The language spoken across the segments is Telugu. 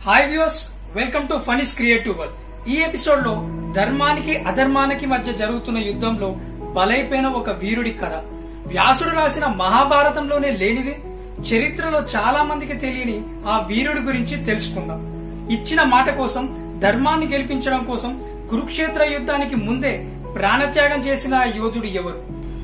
hi views welcome to Funny's creative world ఈ ఎపిసోడ్ లో ధర్మానికి అధర్మానికి మధ్య జరుగుతున్న యుద్ధంలో బలైపోయిన ఒక వీరుడి కథ వ్యాసుడు రాసిన మహాభారతంలోనే లేనిది చరిత్రలో చాలా మందికి తెలియని ఆ వీరుడి గురించి తెలుసుకుందాం ఇచ్చిన మాట కోసం ధర్మాన్ని గెలిపించడం కోసం కురుక్షేత్ర యుద్ధానికి ముందే ప్రాణత్యాగం చేసిన ఆ యోధుడు ఎవరు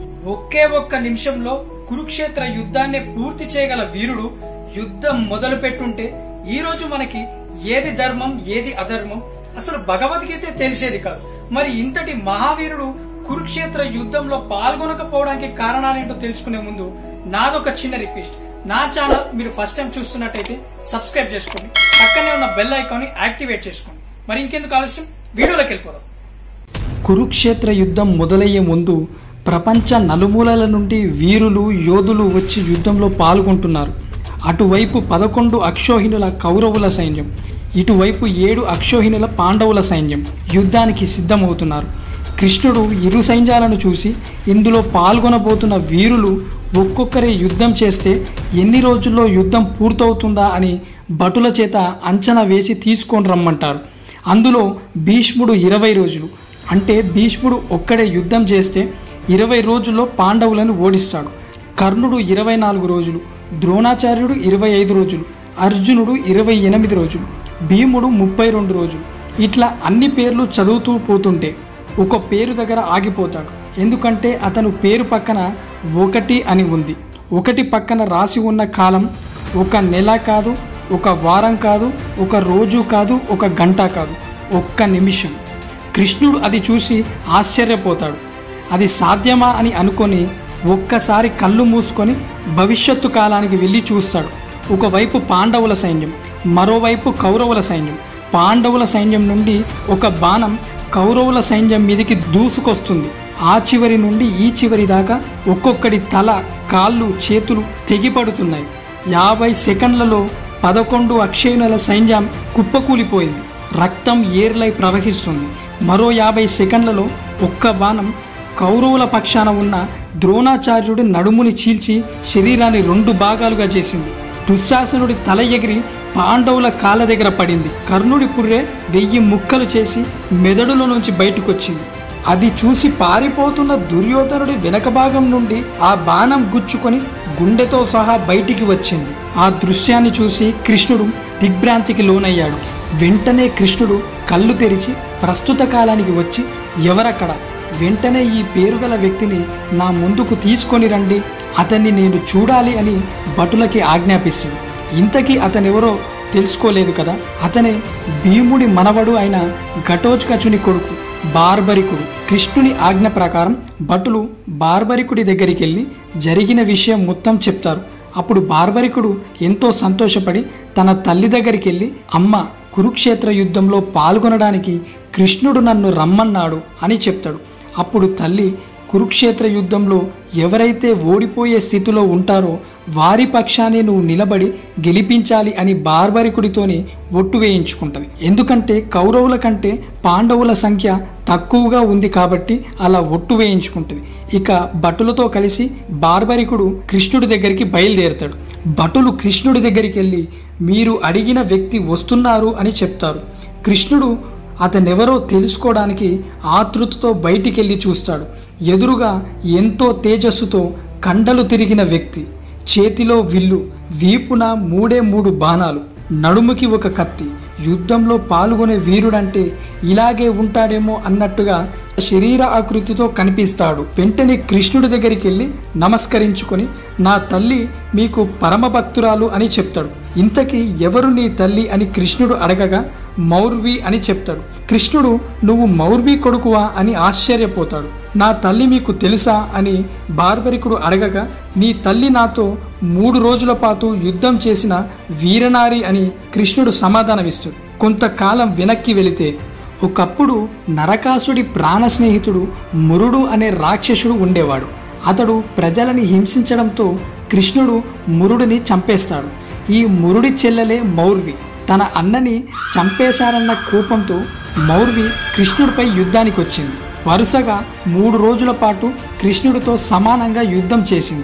ఒకే ఒక్క నిమిషంలో కురుక్షేత్ర యుద్ధాన్ని పూర్తి చేయగల వీరుడు యుద్ధం మొదలు పెట్టుంటే ఈ రోజు మనకి ఏది ధర్మం ఏది అధర్మం అసలు భగవద్గీత తెలిసేది కాదు మరి ఇంతటి మహావీరుడు కురుక్షేత్ర యుద్ధంలో పాల్గొనకపోవడానికి కారణాలేంటో తెలుసుకునే ముందు నాదొక చిన్న రిక్వెస్ట్ నా ఛానల్ మీరు ఫస్ట్ టైం చూస్తున్నట్టయితే సబ్స్క్రైబ్ చేసుకోండి పక్కనే ఉన్న బెల్ ఐకాన్ యాక్టివేట్ చేసుకోండి మరి ఇంకెందుకు ఆలస్యం వీడియోలోకి వెళ్ళిపోదాం కురుక్షేత్ర యుద్ధం మొదలయ్యే ముందు ప్రపంచ నలుమూలల నుండి వీరులు యోధులు వచ్చి యుద్ధంలో పాల్గొంటున్నారు అటువైపు పదకొండు అక్షోహిణుల కౌరవుల సైన్యం ఇటువైపు ఏడు అక్షోహిణుల పాండవుల సైన్యం యుద్ధానికి సిద్ధమవుతున్నారు కృష్ణుడు ఇరు సైన్యాలను చూసి ఇందులో పాల్గొనబోతున్న వీరులు ఒక్కొక్కరే యుద్ధం చేస్తే ఎన్ని రోజుల్లో యుద్ధం పూర్తవుతుందా అని భటుల చేత అంచనా వేసి తీసుకొని రమ్మంటారు అందులో భీష్ముడు ఇరవై రోజులు అంటే భీష్ముడు ఒక్కడే యుద్ధం చేస్తే ఇరవై రోజుల్లో పాండవులను ఓడిస్తాడు కర్ణుడు ఇరవై నాలుగు రోజులు ద్రోణాచార్యుడు ఇరవై ఐదు రోజులు అర్జునుడు ఇరవై ఎనిమిది రోజులు భీముడు ముప్పై రెండు రోజులు ఇట్లా అన్ని పేర్లు చదువుతూ పోతుంటే ఒక పేరు దగ్గర ఆగిపోతాడు ఎందుకంటే అతను పేరు పక్కన ఒకటి అని ఉంది ఒకటి పక్కన రాసి ఉన్న కాలం ఒక నెల కాదు ఒక వారం కాదు ఒక రోజు కాదు ఒక గంట కాదు ఒక్క నిమిషం కృష్ణుడు అది చూసి ఆశ్చర్యపోతాడు అది సాధ్యమా అని అనుకొని ఒక్కసారి కళ్ళు మూసుకొని భవిష్యత్తు కాలానికి వెళ్ళి చూస్తాడు ఒకవైపు పాండవుల సైన్యం మరోవైపు కౌరవుల సైన్యం పాండవుల సైన్యం నుండి ఒక బాణం కౌరవుల సైన్యం మీదకి దూసుకొస్తుంది ఆ చివరి నుండి ఈ చివరి దాకా ఒక్కొక్కడి తల కాళ్ళు చేతులు తెగిపడుతున్నాయి యాభై సెకండ్లలో పదకొండు అక్షయునుల సైన్యం కుప్పకూలిపోయింది రక్తం ఏర్లై ప్రవహిస్తుంది మరో యాభై సెకండ్లలో ఒక్క బాణం కౌరవుల పక్షాన ఉన్న ద్రోణాచార్యుడి నడుముని చీల్చి శరీరాన్ని రెండు భాగాలుగా చేసింది దుశ్శాసనుడి తల ఎగిరి పాండవుల కాళ్ళ దగ్గర పడింది కర్ణుడి పుర్రె వెయ్యి ముక్కలు చేసి మెదడులో నుంచి బయటకొచ్చింది అది చూసి పారిపోతున్న దుర్యోధనుడి వెనక భాగం నుండి ఆ బాణం గుచ్చుకొని గుండెతో సహా బయటికి వచ్చింది ఆ దృశ్యాన్ని చూసి కృష్ణుడు దిగ్భ్రాంతికి లోనయ్యాడు వెంటనే కృష్ణుడు కళ్ళు తెరిచి ప్రస్తుత కాలానికి వచ్చి ఎవరక్కడ వెంటనే ఈ పేరుగల వ్యక్తిని నా ముందుకు తీసుకొని రండి అతన్ని నేను చూడాలి అని భటులకి ఆజ్ఞాపిస్తాడు ఇంతకీ అతనెవరో తెలుసుకోలేదు కదా అతనే భీముడి మనవడు అయిన ఘటోత్కచుని కొడుకు బార్బరికుడు కృష్ణుని ఆజ్ఞ ప్రకారం భటులు బార్బరికుడి దగ్గరికి వెళ్ళి జరిగిన విషయం మొత్తం చెప్తారు అప్పుడు బార్బరికుడు ఎంతో సంతోషపడి తన తల్లి దగ్గరికి వెళ్ళి అమ్మ కురుక్షేత్ర యుద్ధంలో పాల్గొనడానికి కృష్ణుడు నన్ను రమ్మన్నాడు అని చెప్తాడు అప్పుడు తల్లి కురుక్షేత్ర యుద్ధంలో ఎవరైతే ఓడిపోయే స్థితిలో ఉంటారో వారి పక్షానే నువ్వు నిలబడి గెలిపించాలి అని బార్బరికుడితోని ఒట్టు వేయించుకుంటుంది ఎందుకంటే కౌరవుల కంటే పాండవుల సంఖ్య తక్కువగా ఉంది కాబట్టి అలా ఒట్టు వేయించుకుంటుంది ఇక భటులతో కలిసి బార్బరికుడు కృష్ణుడి దగ్గరికి బయలుదేరుతాడు భటులు కృష్ణుడి దగ్గరికి వెళ్ళి మీరు అడిగిన వ్యక్తి వస్తున్నారు అని చెప్తారు కృష్ణుడు అతనెవరో తెలుసుకోవడానికి ఆతృతతో బయటికెళ్ళి చూస్తాడు ఎదురుగా ఎంతో తేజస్సుతో కండలు తిరిగిన వ్యక్తి చేతిలో విల్లు వీపున మూడే మూడు బాణాలు నడుముకి ఒక కత్తి యుద్ధంలో పాల్గొనే వీరుడంటే ఇలాగే ఉంటాడేమో అన్నట్టుగా శరీర ఆకృతితో కనిపిస్తాడు వెంటనే కృష్ణుడి దగ్గరికి వెళ్ళి నమస్కరించుకొని నా తల్లి మీకు పరమ భక్తురాలు అని చెప్తాడు ఇంతకీ ఎవరు నీ తల్లి అని కృష్ణుడు అడగగా మౌర్వి అని చెప్తాడు కృష్ణుడు నువ్వు మౌర్వి కొడుకువా అని ఆశ్చర్యపోతాడు నా తల్లి మీకు తెలుసా అని బార్బరికుడు అడగగా నీ తల్లి నాతో మూడు రోజుల పాటు యుద్ధం చేసిన వీరనారి అని కృష్ణుడు సమాధానమిస్తాడు కొంతకాలం వెనక్కి వెళితే ఒకప్పుడు నరకాసుడి ప్రాణ స్నేహితుడు మురుడు అనే రాక్షసుడు ఉండేవాడు అతడు ప్రజలని హింసించడంతో కృష్ణుడు మురుడిని చంపేస్తాడు ఈ మురుడి చెల్లెలే మౌర్వి తన అన్నని చంపేశారన్న కోపంతో మౌర్వి కృష్ణుడిపై యుద్ధానికి వచ్చింది వరుసగా మూడు రోజుల పాటు కృష్ణుడితో సమానంగా యుద్ధం చేసింది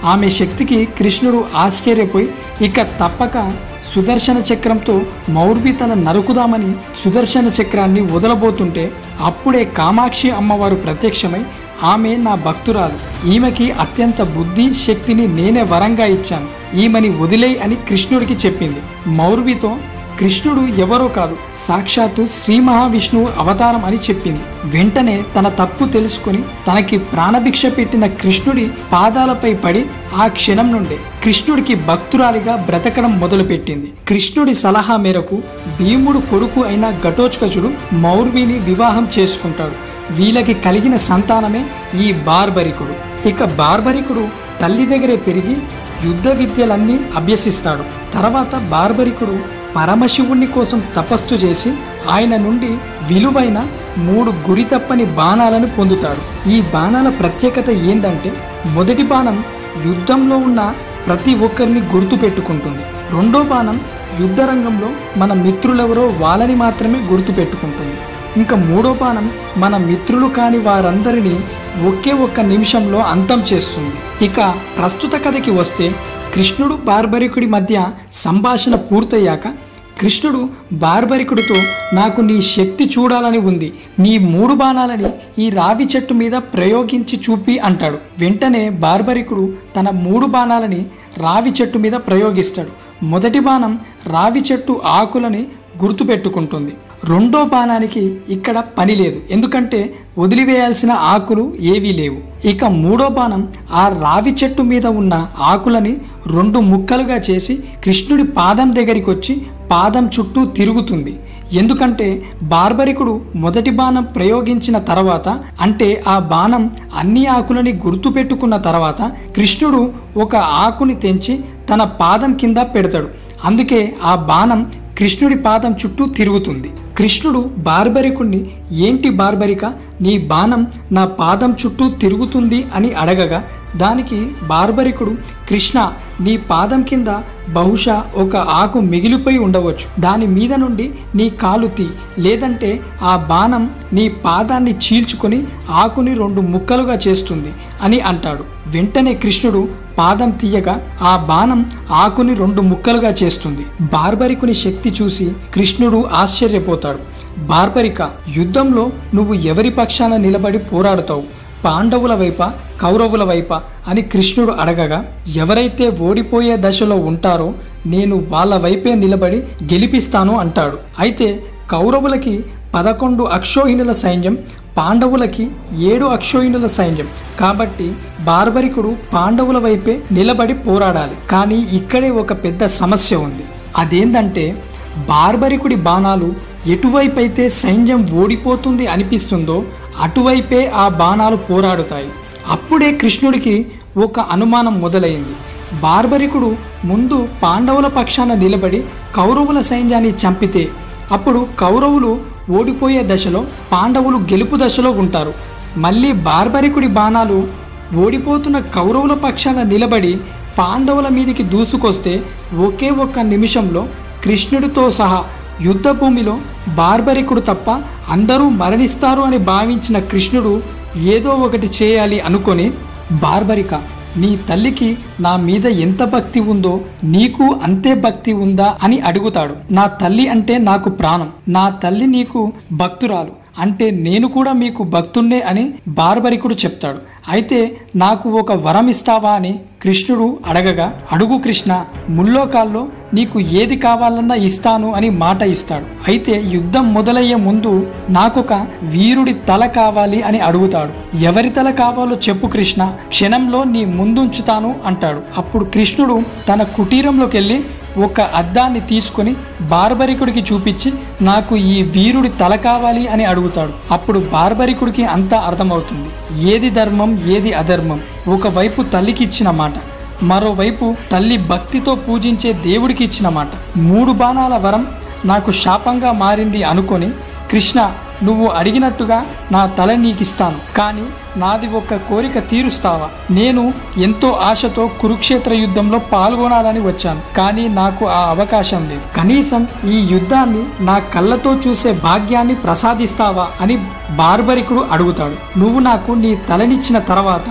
ఆమె శక్తికి కృష్ణుడు ఆశ్చర్యపోయి ఇక తప్పక సుదర్శన చక్రంతో మౌర్వి తల నరుకుదామని సుదర్శన చక్రాన్ని వదలబోతుంటే అప్పుడే కామాక్షి అమ్మవారు ప్రత్యక్షమై ఆమె నా భక్తురాలు ఈమెకి అత్యంత బుద్ధి శక్తిని నేనే వరంగా ఇచ్చాను ఈమెని వదిలేయ్ అని కృష్ణుడికి చెప్పింది మౌర్వితో కృష్ణుడు ఎవరో కాదు సాక్షాత్తు శ్రీ మహావిష్ణువు అవతారం అని చెప్పింది వెంటనే తన తప్పు తెలుసుకుని తనకి ప్రాణభిక్ష పెట్టిన కృష్ణుడి పాదాలపై పడి ఆ క్షణం నుండే కృష్ణుడికి భక్తురాలిగా బ్రతకడం మొదలుపెట్టింది కృష్ణుడి సలహా మేరకు భీముడు కొడుకు అయిన ఘటోత్కచుడు మౌర్విని వివాహం చేసుకుంటాడు వీళ్ళకి కలిగిన సంతానమే ఈ బార్బరికుడు ఇక బార్బరికుడు తల్లి దగ్గరే పెరిగి యుద్ధ విద్యలన్నీ అభ్యసిస్తాడు తర్వాత బార్బరికుడు పరమశివుణ్ణి కోసం తపస్సు చేసి ఆయన నుండి విలువైన మూడు గురి తప్పని బాణాలను పొందుతాడు ఈ బాణాల ప్రత్యేకత ఏందంటే మొదటి బాణం యుద్ధంలో ఉన్న ప్రతి ఒక్కరిని గుర్తుపెట్టుకుంటుంది రెండో బాణం యుద్ధ రంగంలో మన మిత్రులెవరో వాళ్ళని మాత్రమే గుర్తుపెట్టుకుంటుంది ఇంకా మూడో బాణం మన మిత్రులు కాని వారందరినీ ఒకే ఒక్క నిమిషంలో అంతం చేస్తుంది ఇక ప్రస్తుత కథకి వస్తే కృష్ణుడు బార్బరికుడి మధ్య సంభాషణ పూర్తయ్యాక కృష్ణుడు బార్బరికుడితో నాకు నీ శక్తి చూడాలని ఉంది నీ మూడు బాణాలని ఈ రావి చెట్టు మీద ప్రయోగించి చూపి అంటాడు వెంటనే బార్బరికుడు తన మూడు బాణాలని రావి చెట్టు మీద ప్రయోగిస్తాడు మొదటి బాణం రావి చెట్టు ఆకులని గుర్తుపెట్టుకుంటుంది రెండో బాణానికి ఇక్కడ పని లేదు ఎందుకంటే వదిలివేయాల్సిన ఆకులు ఏవీ లేవు ఇక మూడో బాణం ఆ రావి చెట్టు మీద ఉన్న ఆకులని రెండు ముక్కలుగా చేసి కృష్ణుడి పాదం దగ్గరికి వచ్చి పాదం చుట్టూ తిరుగుతుంది ఎందుకంటే బార్బరికుడు మొదటి బాణం ప్రయోగించిన తర్వాత అంటే ఆ బాణం అన్ని ఆకులని గుర్తుపెట్టుకున్న తర్వాత కృష్ణుడు ఒక ఆకుని తెంచి తన పాదం కింద పెడతాడు అందుకే ఆ బాణం కృష్ణుడి పాదం చుట్టూ తిరుగుతుంది కృష్ణుడు బార్బరికుణ్ణి ఏంటి బార్బరిక నీ బాణం నా పాదం చుట్టూ తిరుగుతుంది అని అడగగా దానికి బార్బరికుడు కృష్ణ నీ పాదం కింద బహుశా ఒక ఆకు మిగిలిపోయి ఉండవచ్చు దాని మీద నుండి నీ కాలు తీ లేదంటే ఆ బాణం నీ పాదాన్ని చీల్చుకొని ఆకుని రెండు ముక్కలుగా చేస్తుంది అని అంటాడు వెంటనే కృష్ణుడు పాదం తీయగా ఆ బాణం ఆకుని రెండు ముక్కలుగా చేస్తుంది బార్బరికుని శక్తి చూసి కృష్ణుడు ఆశ్చర్యపోతాడు బార్బరిక యుద్ధంలో నువ్వు ఎవరి పక్షాన నిలబడి పోరాడుతావు పాండవుల వైప కౌరవుల వైప అని కృష్ణుడు అడగగా ఎవరైతే ఓడిపోయే దశలో ఉంటారో నేను వాళ్ళ వైపే నిలబడి గెలిపిస్తాను అంటాడు అయితే కౌరవులకి పదకొండు అక్షోహిణుల సైన్యం పాండవులకి ఏడు అక్షోహిణుల సైన్యం కాబట్టి బార్బరికుడు పాండవుల వైపే నిలబడి పోరాడాలి కానీ ఇక్కడే ఒక పెద్ద సమస్య ఉంది అదేంటంటే బార్బరికుడి బాణాలు ఎటువైపైతే సైన్యం ఓడిపోతుంది అనిపిస్తుందో అటువైపే ఆ బాణాలు పోరాడుతాయి అప్పుడే కృష్ణుడికి ఒక అనుమానం మొదలైంది బార్బరికుడు ముందు పాండవుల పక్షాన నిలబడి కౌరవుల సైన్యాన్ని చంపితే అప్పుడు కౌరవులు ఓడిపోయే దశలో పాండవులు గెలుపు దశలో ఉంటారు మళ్ళీ బార్బరికుడి బాణాలు ఓడిపోతున్న కౌరవుల పక్షాన నిలబడి పాండవుల మీదికి దూసుకొస్తే ఒకే ఒక్క నిమిషంలో కృష్ణుడితో సహా యుద్ధ భూమిలో బార్బరికుడు తప్ప అందరూ మరణిస్తారు అని భావించిన కృష్ణుడు ఏదో ఒకటి చేయాలి అనుకొని బార్బరిక నీ తల్లికి నా మీద ఎంత భక్తి ఉందో నీకు అంతే భక్తి ఉందా అని అడుగుతాడు నా తల్లి అంటే నాకు ప్రాణం నా తల్లి నీకు భక్తురాలు అంటే నేను కూడా మీకు భక్తున్నే అని బార్బరికుడు చెప్తాడు అయితే నాకు ఒక వరం ఇస్తావా అని కృష్ణుడు అడగగా అడుగు కృష్ణ ముల్లోకాల్లో నీకు ఏది కావాలన్నా ఇస్తాను అని మాట ఇస్తాడు అయితే యుద్ధం మొదలయ్యే ముందు నాకొక వీరుడి తల కావాలి అని అడుగుతాడు ఎవరి తల కావాలో చెప్పు కృష్ణ క్షణంలో నీ ముందుంచుతాను అంటాడు అప్పుడు కృష్ణుడు తన కుటీరంలోకి వెళ్ళి ఒక అద్దాన్ని తీసుకొని బార్బరికుడికి చూపించి నాకు ఈ వీరుడి తల కావాలి అని అడుగుతాడు అప్పుడు బార్బరికుడికి అంతా అర్థమవుతుంది ఏది ధర్మం ఏది అధర్మం ఒకవైపు తల్లికి ఇచ్చిన మాట మరోవైపు తల్లి భక్తితో పూజించే దేవుడికి ఇచ్చిన మాట మూడు బాణాల వరం నాకు శాపంగా మారింది అనుకొని కృష్ణ నువ్వు అడిగినట్టుగా నా తల నీకిస్తాను కానీ నాది ఒక్క కోరిక తీరుస్తావా నేను ఎంతో ఆశతో కురుక్షేత్ర యుద్ధంలో పాల్గొనాలని వచ్చాను కానీ నాకు ఆ అవకాశం లేదు కనీసం ఈ యుద్ధాన్ని నా కళ్ళతో చూసే భాగ్యాన్ని ప్రసాదిస్తావా అని బార్బరికుడు అడుగుతాడు నువ్వు నాకు నీ తలనిచ్చిన తర్వాత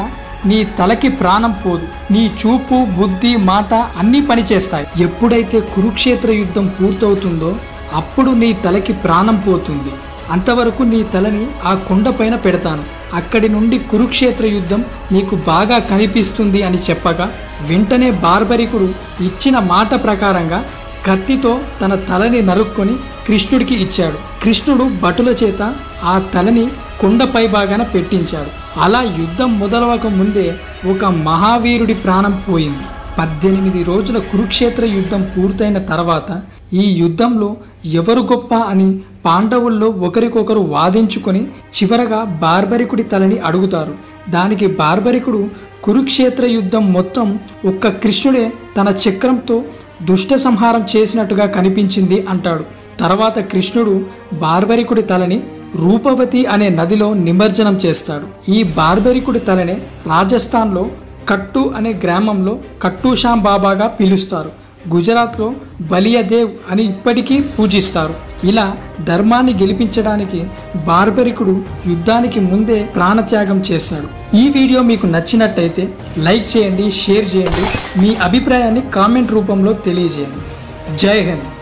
నీ తలకి ప్రాణం పోదు నీ చూపు బుద్ధి మాట అన్నీ పనిచేస్తాయి ఎప్పుడైతే కురుక్షేత్ర యుద్ధం పూర్తవుతుందో అప్పుడు నీ తలకి ప్రాణం పోతుంది అంతవరకు నీ తలని ఆ కొండపైన పెడతాను అక్కడి నుండి కురుక్షేత్ర యుద్ధం నీకు బాగా కనిపిస్తుంది అని చెప్పగా వెంటనే బార్బరికుడు ఇచ్చిన మాట ప్రకారంగా కత్తితో తన తలని నరుక్కొని కృష్ణుడికి ఇచ్చాడు కృష్ణుడు భటుల చేత ఆ తలని కొండపై భాగాన పెట్టించాడు అలా యుద్ధం మొదలవక ముందే ఒక మహావీరుడి ప్రాణం పోయింది పద్దెనిమిది రోజుల కురుక్షేత్ర యుద్ధం పూర్తయిన తర్వాత ఈ యుద్ధంలో ఎవరు గొప్ప అని పాండవుల్లో ఒకరికొకరు వాదించుకొని చివరగా బార్బరికుడి తలని అడుగుతారు దానికి బార్బరికుడు కురుక్షేత్ర యుద్ధం మొత్తం ఒక్క కృష్ణుడే తన చక్రంతో దుష్ట సంహారం చేసినట్టుగా కనిపించింది అంటాడు తర్వాత కృష్ణుడు బార్బరికుడి తలని రూపవతి అనే నదిలో నిమజ్జనం చేస్తాడు ఈ బార్బరికుడి తలనే రాజస్థాన్లో కట్టు అనే గ్రామంలో కట్టూషాం బాబాగా పిలుస్తారు గుజరాత్లో బలియదేవ్ అని ఇప్పటికీ పూజిస్తారు ఇలా ధర్మాన్ని గెలిపించడానికి బార్బరికుడు యుద్ధానికి ముందే ప్రాణత్యాగం చేశాడు ఈ వీడియో మీకు నచ్చినట్టయితే లైక్ చేయండి షేర్ చేయండి మీ అభిప్రాయాన్ని కామెంట్ రూపంలో తెలియజేయండి జై హింద్